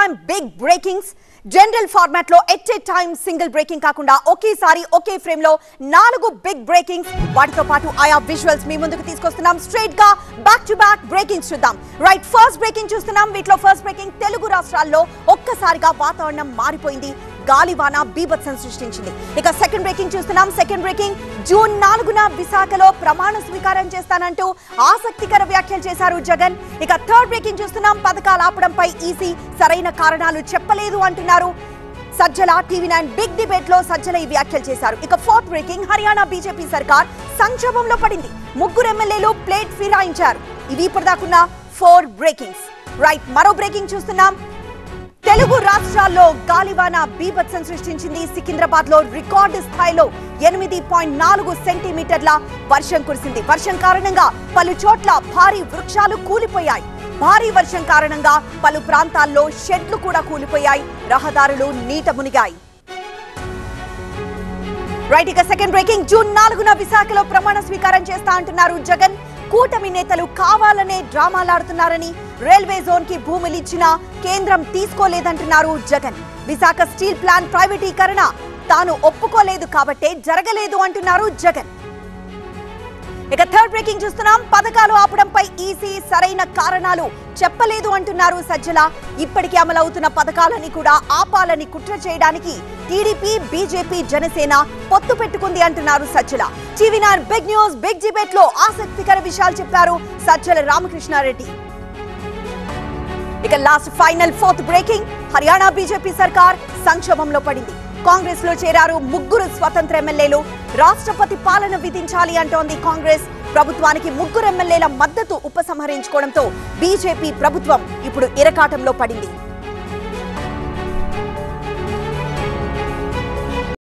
time big breakings general format లో at a time single breaking కాకుండా ఒకేసారి ఒకే frame లో నాలుగు బిగ్ బ్రేకింగ్స్ వాటితో పాటు ఆయా విజువల్స్ మీ ముందుకు తీసుకొస్తున్నాం స్ట్రైట్ గా బ్యాక్ టు బ్యాక్ బ్రేకింగ్స్ చూద్దాం రైట్ ఫస్ట్ బ్రేకింగ్ చూస్తున్నాం వీటిలో ఫస్ట్ బ్రేకింగ్ తెలుగు రాష్ట్రాల్లో ఒక్కసారిగా వాతావరణం మారిపోయింది గాలివాన బీభత్సం సృష్టించింది ఇక సెకండ్ బ్రేకింగ్ చూస్తున్నాం సెకండ్ బ్రేకింగ్ జూన్ నాలుగున విశాఖలో ప్రమాణ స్వీకారం చేస్తానంటూ ఆసక్తికర వ్యాఖ్యలు చేశారు జగన్ ఇక థర్డ్ బ్రేకింగ్ చూస్తున్నాం పథకాలు ఆపడంపై ఈసీ సరైన కారణాలు చెప్పలేదు అంటున్నారు Sajjala TV nine big debate లో సజ్జల ఈ వ్యాఖ్యలు చేశారు ఇక ఫోర్త్ బ్రేకింగ్ హర్యానా బీజేపీ సర్కార్ సంక్షోభంలో పడింది ముగ్గురు ఎమ్మెల్యేలు ప్లేట్ ఫిరాయించారు ఇవి ఇప్పటిదాకున్న ఫోర్ బ్రేకింగ్స్ రైట్ మరో బ్రేకింగ్ చూస్తున్నాం తెలుగు రాష్ట్రాల్లో గాలివాన బీభత్సం సృష్టించింది సికింద్రాబాద్ లో రికార్డు స్థాయిలో ఎనిమిది పాయింట్ నాలుగు సెంటీమీటర్ల వర్షం కురిసింది వర్షం కారణంగా పలు చోట్ల భారీ వృక్షాలు కూలిపోయాయి భారీ వర్షం కారణంగా పలు ప్రాంతాల్లో షెడ్లు కూడా కూలిపోయాయి రహదారులు నీట మునిగాయి రైట్ ఇక సెకండ్ బ్రేకింగ్ జూన్ నాలుగున విశాఖలో ప్రమాణ స్వీకారం చేస్తా అంటున్నారు జగన్ కూటమి నేతలు కావాలనే డ్రామాలాడుతున్నారని రైల్వే జోన్ కి భూములు ఇచ్చినా కేంద్రం తీసుకోలేదంటున్నారు జగన్ విశాఖ స్టీల్ ప్లాంట్ ప్రైవేటీకరణ తాను ఒప్పుకోలేదు కాబట్టే జరగలేదు అంటున్నారు జగన్ ఇక థర్డ్ బ్రేకింగ్ చూస్తున్నాం పథకాలు ఆపడంపై ఈసీ సరైన కారణాలు చెప్పలేదు అంటున్నారు సజ్జల ఇప్పటికే అమలవుతున్న పథకాలని కూడా ఆపాలని కుట్ర చేయడానికి టీడీపీ బీజేపీ జనసేన పొత్తు పెట్టుకుంది అంటున్నారు Sajjala TV nine big news big debate లో ఆసక్తికర విషయాలు చెప్పారు సజ్జల రామకృష్ణారెడ్డి ఇక last final fourth breaking Haryana BJP సర్కార్ సంక్షోభంలో పడింది కాంగ్రెస్ లో చేరారు ముగ్గురు స్వతంత్ర ఎమ్మెల్యేలు రాష్ట్రపతి పాలన విధించాలి అంటోంది కాంగ్రెస్ ప్రభుత్వానికి ముగ్గురు ఎమ్మెల్యేల మద్దతు ఉపసంహరించుకోవడంతో బీజేపీ ప్రభుత్వం ఇప్పుడు ఇరకాటంలో పడింది